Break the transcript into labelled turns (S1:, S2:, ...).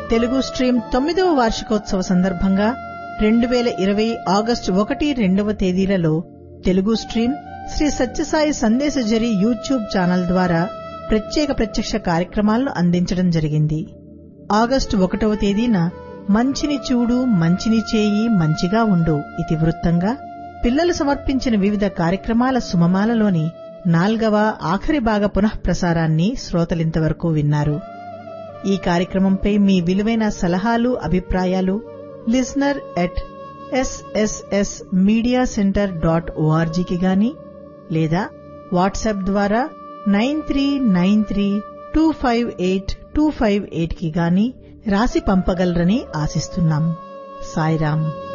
S1: Telugu stream తొమ్మిదవ వార్షికోత్సవ సందర్భంగా రెండు వేల ఇరవై ఆగస్టు ఒకటి రెండవ తేదీలలో తెలుగు స్ట్రీమ్ శ్రీ సత్యసాయి సందేశజరి యూట్యూబ్ ఛానల్ ద్వారా ప్రత్యేక ప్రత్యక్ష కార్యక్రమాలను అందించడం జరిగింది ఆగస్టు ఒకటవ తేదీన మంచిని చూడు మంచిని చేయి మంచిగా ఉండు ఇతివృత్తంగా పిల్లలు సమర్పించిన వివిధ కార్యక్రమాల సుమమాలలోని నాల్గవ ఆఖరి భాగ పునఃప్రసారాన్ని శ్రోతలింతవరకు విన్నారు ఈ కార్యక్రమంపై మీ విలువైన సలహాలు అభిప్రాయాలు listener at SSS media centre dot ఓఆర్జీకి గాని లేదా వాట్సాప్ ద్వారా nine three nine three two five eight two five eight కి గాని రాసి పంపగలరని ఆశిస్తున్నాం సాయిరాం